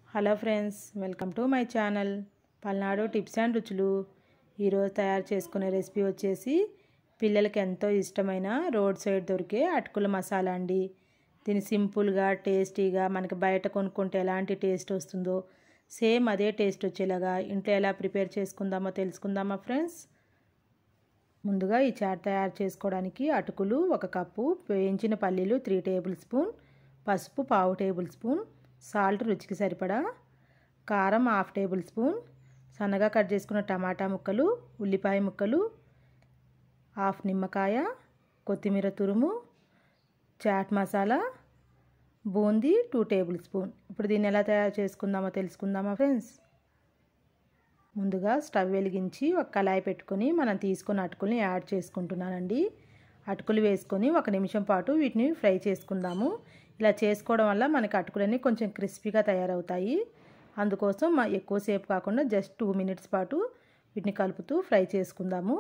hello friends welcome to my channel Palnadu tips and రుచులు ఈరోజు తయారు చేసుకునే రెసిపీ వచ్చేసి పిల్లలకి ఎంతో ఇష్టమైన రోడ్ సైడ్ దొరికే అటుకుల మసాలా అండి దీన్ని సింపుల్గా టేస్టీగా మనకి బయట కొనుక్కుంటే ఎలాంటి టేస్ట్ వస్తుందో సేమ్ అదే టేస్ట్ వచ్చేలాగా ఇంట్లో ఎలా ప్రిపేర్ చేసుకుందామో తెలుసుకుందామా ఫ్రెండ్స్ ముందుగా ఈ చాట్ తయారు చేసుకోవడానికి అటుకులు ఒక కప్పు వేయించిన పల్లీలు త్రీ టేబుల్ స్పూన్ పసుపు పావు టేబుల్ స్పూన్ సాల్ట్ రుచికి సరిపడా కారం హాఫ్ టేబుల్ స్పూన్ సన్నగా కట్ చేసుకున్న టమాటా ముక్కలు ఉల్లిపాయ ముక్కలు హాఫ్ నిమ్మకాయ కొత్తిమీర తురుము chaat masala boondi two tablespoon ఇప్పుడు దీన్ని ఎలా తయారు చేసుకుందామో తెలుసుకుందామా ఫ్రెండ్స్ ముందుగా స్టవ్ వెలిగించి ఒక కళాయి పెట్టుకొని మనం తీసుకున్న అటుకుల్ని యాడ్ చేసుకుంటున్నానండి అటుకులు వేసుకొని ఒక నిమిషం పాటు వీటిని ఫ్రై చేసుకుందాము ఇలా చేసుకోవడం వల్ల మనకి అటుకులన్నీ కొంచెం క్రిస్పీగా తయారవుతాయి అందుకోసం ఎక్కువసేపు కాకుండా జస్ట్ టూ మినిట్స్ పాటు వీటిని కలుపుతూ ఫ్రై చేసుకుందాము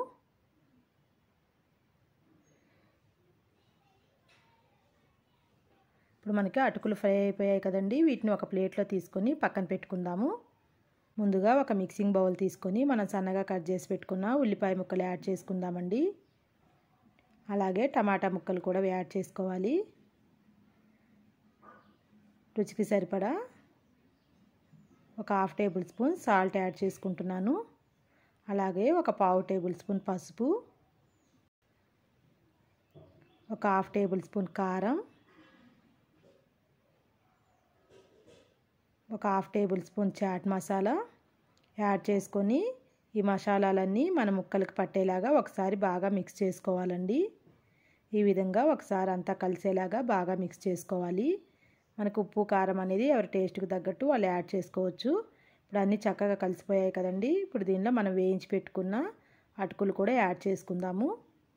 ఇప్పుడు మనకి అటుకులు ఫ్రై అయిపోయాయి కదండి వీటిని ఒక ప్లేట్లో తీసుకొని పక్కన పెట్టుకుందాము ముందుగా ఒక మిక్సింగ్ బౌల్ తీసుకొని మనం సన్నగా కట్ చేసి పెట్టుకున్న ఉల్లిపాయ ముక్కలు యాడ్ చేసుకుందామండి అలాగే టమాటా ముక్కలు కూడా యాడ్ చేసుకోవాలి రుచికి సరిపడా ఒక half tablespoon salt add చేసుకుంటున్నాను అలాగే ఒక పావు టేబుల్ స్పూన్ పసుపు ఒక హాఫ్ టేబుల్ స్పూన్ కారం ఒక half tablespoon chaat masala add చేసుకొని ఈ మసాలాలన్నీ మన ముక్కలకు పట్టేలాగా ఒకసారి బాగా మిక్స్ చేసుకోవాలండి ఈ విధంగా ఒకసారి అంతా కలిసేలాగా బాగా మిక్స్ చేసుకోవాలి మనకు ఉప్పు కారం అనేది ఎవరి టేస్ట్కి తగ్గట్టు వాళ్ళు యాడ్ చేసుకోవచ్చు ఇప్పుడు అన్నీ చక్కగా కలిసిపోయాయి కదండి ఇప్పుడు దీనిలో మనం వేయించి పెట్టుకున్న అటుకులు కూడా యాడ్ చేసుకుందాము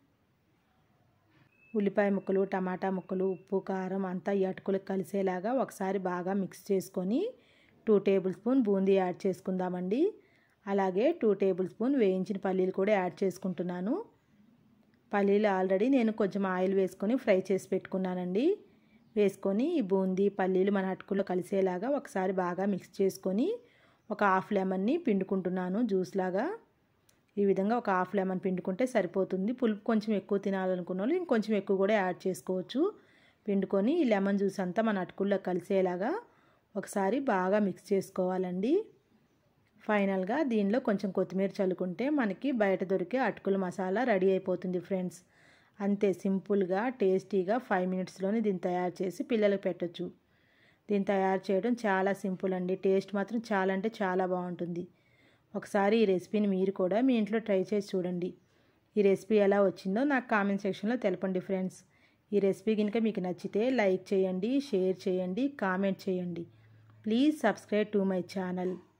ఉల్లిపాయ ముక్కలు టమాటా ముక్కలు ఉప్పు కారం అంతా ఈ అటుకులకు కలిసేలాగా ఒకసారి బాగా మిక్స్ చేసుకొని two tablespoon boondi add చేసుకుందామండి అలాగే టూ టేబుల్ స్పూన్ వేయించిన పల్లీలు కూడా యాడ్ చేసుకుంటున్నాను పల్లీలు ఆల్రెడీ నేను కొంచెం ఆయిల్ వేసుకొని ఫ్రై చేసి పెట్టుకున్నానండి వేసుకొని ఈ బూందీ పల్లీలు మన అటుకులో కలిసేలాగా ఒకసారి బాగా మిక్స్ చేసుకొని ఒక హాఫ్ లెమన్ని పిండుకుంటున్నాను జ్యూస్ లాగా ఈ విధంగా ఒక హాఫ్ లెమన్ పిండుకుంటే సరిపోతుంది పులుపు కొంచెం ఎక్కువ తినాలనుకున్న వాళ్ళు ఇంకొంచెం ఎక్కువ కూడా యాడ్ చేసుకోవచ్చు పిండుకొని ఈ లెమన్ జ్యూస్ అంతా మన అటుకుల్లో కలిసేలాగా ఒకసారి బాగా మిక్స్ చేసుకోవాలండి ఫైనల్గా దీనిలో కొంచెం కొత్తిమీర చల్లుకుంటే మనకి బయట దొరికే అటుకుల మసాలా రెడీ అయిపోతుంది ఫ్రెండ్స్ అంతే సింపుల్గా టేస్టీగా ఫైవ్ మినిట్స్లోనే దీన్ని తయారు చేసి పిల్లలకు పెట్టచ్చు దీన్ని తయారు చేయడం చాలా సింపుల్ అండి టేస్ట్ మాత్రం చాలా అంటే చాలా బాగుంటుంది ఒకసారి ఈ రెసిపీని మీరు కూడా మీ ఇంట్లో ట్రై చేసి చూడండి ఈ రెసిపీ ఎలా వచ్చిందో నాకు కామెంట్ సెక్షన్లో తెలపండి ఫ్రెండ్స్ ఈ రెసిపీ కనుక మీకు నచ్చితే లైక్ చేయండి షేర్ చేయండి కామెంట్ చేయండి please subscribe to my channel